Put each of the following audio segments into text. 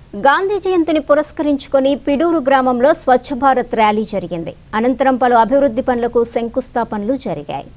గాంధీ జయంతిని పురస్కరించుకొని పిడూరు గ్రామంలో స్వచ్ఛ భారత్ ర్యాలీ జరిగింది అనంతరం పలు అభివృద్ధి పనులకు శంకుస్థాపనలు జరిగాయి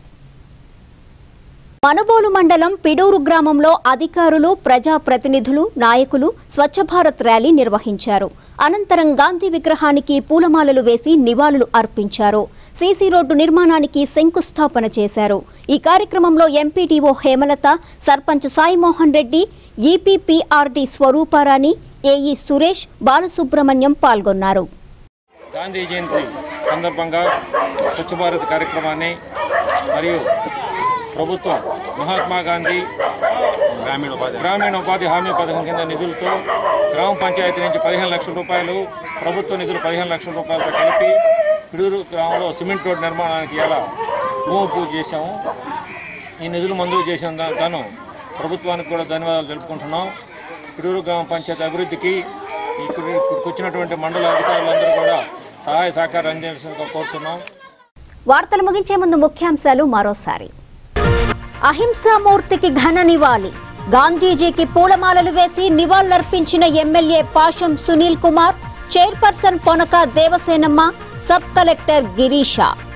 మనుబోలు మండలం పిడూరు గ్రామంలో అధికారులు ప్రజాప్రతినిధులు నాయకులు స్వచ్ఛ భారత్ ర్యాలీ నిర్వహించారు అనంతరం గాంధీ విగ్రహానికి పూలమాలలు వేసి నివాళులు అర్పించారు సీసీ రోడ్డు నిర్మాణానికి శంకుస్థాపన చేశారు ఈ కార్యక్రమంలో MPTO Hemalatha sarpanch Saimohan Reddy EPPRD Swaruparani AE Suresh Balasubrahmanyam పాల్గొన్నారు గాంధీ జయంతి సందర్భంగా స్వచ్ఛ భారత్ కార్యక్రమాన్ని మరియు ప్రభుత్వం మహాత్మా గాంధీ గ్రామీణ ఉపాధి గ్రామీణ ఉపాధి హామీ పథకం కింద నిధులతో గ్రామ పంచాయతీ నుంచి పదిహేను లక్షల రూపాయలు ప్రభుత్వ నిధులు పదిహేను లక్షల రూపాయలతో కలిపి పిడూరు గ్రామంలో సిమెంట్ రోడ్ నిర్మాణానికి ఇలా భూమి పూజ చేశాము ఈ నిధులు మంజూరు చేసిన దా- గాను ప్రభుత్వానికి కూడా ధన్యవాదాలు తెలుపుకుంటున్నాం పిడూరు గ్రామ పంచాయతీ అభివృద్ధికి ఇప్పుడు ఇక్కడికి వచ్చినటువంటి మండల అధికారులందరూ కూడా సహాయ సహకారం అందించాల్సిందిగా కోరుతున్నాం వార్తలు ముగించే ముందు ముఖ్యాంశాలు మరోసారి అహింసామూర్తికి ఘన నివాళి గాంధీజీకి పూలమాలలు వేసి నివాళులర్పించిన MLA Pasham Sunil Kumar chairperson Ponaka Devasenamma sub collector Girisha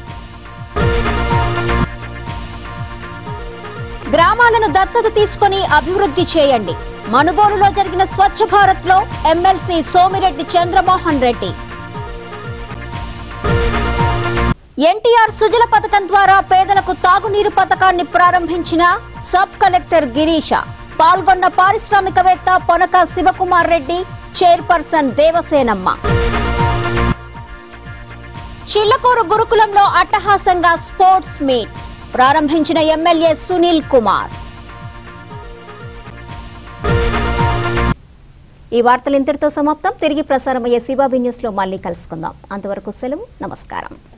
గ్రామాలను దత్తత తీసుకొని అభివృద్ధి చేయండి మనుబోలులో జరిగిన స్వచ్ఛ భారత్ లో ఎమ్మెల్సీ సోమిరెడ్డి చంద్రమోహన్ రెడ్డి ఎన్టీఆర్ సుజల పథకం ద్వారా పేదలకు తాగునీరు పథకాన్ని ప్రారంభించిన సబ్ కలెక్టర్ గిరీష పాల్గొన్న పారిశ్రామికవేత్త పొనక శివకుమార్ రెడ్డి చైర్పర్సన్ దేవసేనమ్మ చిల్లకూరు గురుకులంలో అట్టహాసంగా స్పోర్ట్స్ మీట్ ప్రారంభించిన ఎమ్మెల్యే సునీల్ కుమార్ ఈ వార్తలు ఇంతటితో సమాప్తం తిరిగి ప్రసారమయ్యే శివాబి న్యూస్ లో మళ్ళీ కలుసుకుందాం అంతవరకు సెలవు నమస్కారం